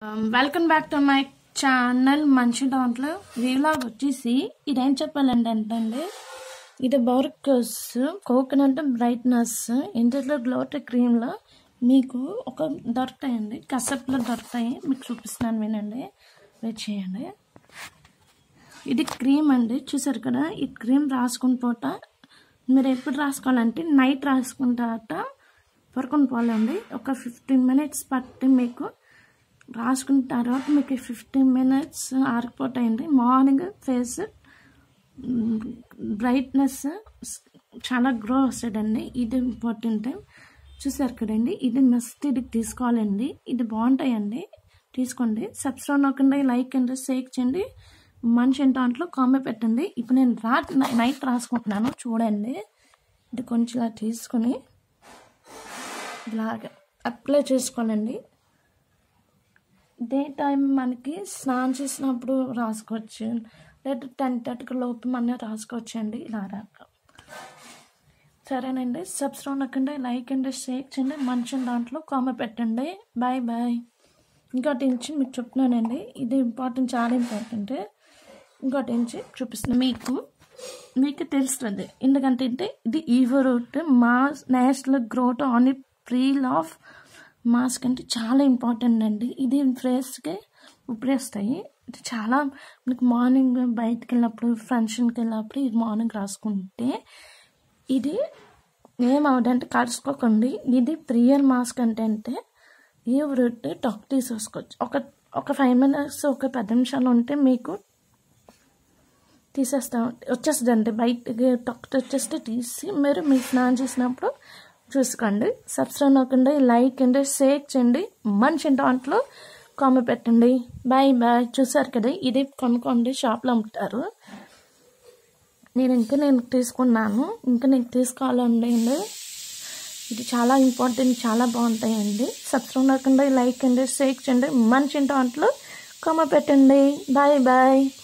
welcome back to my channel మంచి దాంట్లో vlog వచ్చేసి ఇదేం చెప్పాలంటే అంటే ఇది బర్కస్ కోకోనట్ బ్రైట్నెస్ ఇందులో గ్లోటర్ క్రీమ్లో మీకు ఒక దొరుకుతాయండి కసప్లో దొరుకుతాయి మీకు చూపిస్తున్నాను వినండి వెయిట్ చేయండి ఇది క్రీమ్ అండి చూసారు కదా ఈ క్రీమ్ రాసుకుని పూట మీరు ఎప్పుడు రాసుకోవాలంటే నైట్ రాసుకున్న తర్వాత పడుకుని పోవాలండి ఒక ఫిఫ్టీన్ మినిట్స్ పట్టి మీకు రాసుకున్న తర్వాత మీకు ఫిఫ్టీన్ మినిట్స్ ఆరిపోతాయండి మార్నింగ్ ఫేస్ బ్రైట్నెస్ చాలా గ్రో వస్తుందండి ఇది ఇంపార్టెంట్ చూసారు కదండి ఇది మస్ట్ ఇది తీసుకోవాలండి ఇది బాగుంటాయండి తీసుకోండి సబ్స్క్రైబ్ అవ్వకుండా లైక్ అండ్ షేక్ చేయండి మనిషి దాంట్లో కామెంట్ పెట్టండి ఇప్పుడు నేను రా నైట్ రాసుకుంటున్నాను చూడండి ఇది కొంచెం ఇలా తీసుకొని ఇలాగ అప్లై చేసుకోవాలండి డే టైం మనకి స్నానం చేసినప్పుడు రాసుకోవచ్చు లేదా టెన్ థర్టీకి లోపు మనం రాసుకోవచ్చు అండి ఇలా రాక సరేనండి సబ్స్క్రైబ్ అవ్వకండి లైక్ అండ్ షేర్ చేయండి మంచి దాంట్లో కామెంట్ పెట్టండి బాయ్ బాయ్ ఇంకోటి నుంచి మీకు చెప్తున్నానండి ఇది ఇంపార్టెంట్ చాలా ఇంపార్టెంట్ ఇంకోటి నుంచి చూపిస్తుంది మీకు మీకు తెలుస్తుంది ఎందుకంటే ఇది ఈవో రూట్ మా national growth on peel off mask అంటే చాలా ఇంపార్టెంట్ అండి ఇది ఫేస్కి ఉపయోగిస్తాయి ఇది చాలా మనకి మార్నింగ్ బయటకు వెళ్ళినప్పుడు ఫంక్షన్కి వెళ్ళినప్పుడు ఇది మార్నింగ్ రాసుకుంటే ఇది ఏమవుదంటే కలుసుకోకండి ఇది ప్రియర్ మాస్క్ అంటే అంటే ఈ రొట్టె టక్ తీసేసుకోవచ్చు ఒక ఒక ఫైవ్ మినిట్స్ ఒక పది నిమిషాలు ఉంటే మీకు తీసేస్తాం వచ్చేస్తుందండి బయటకి టక్ వచ్చేస్తే తీసి మీరు మీ స్నానం చేసినప్పుడు చూసుకోండి సబ్స్క్రైబ్ అవ్వకుండా లైక్ అండ్ షేర్ చేయండి మంచి దాంట్లో కామెంట్ పెట్టండి బాయ్ బాయ్ చూసారు కదా ఇది కొనుక్కోండి షాప్లో అమ్ముతారు నేను ఇంకా నేను తీసుకున్నాను ఇంకా నేను తీసుకోవాలండి ఇది చాలా ఇంపార్టెంట్ చాలా బాగుంటాయండి సబ్స్క్రైబ్ అవ్వకుండా లైక్ అండ్ షేర్ చేయండి మంచి దాంట్లో కామెంట్ పెట్టండి బాయ్ బాయ్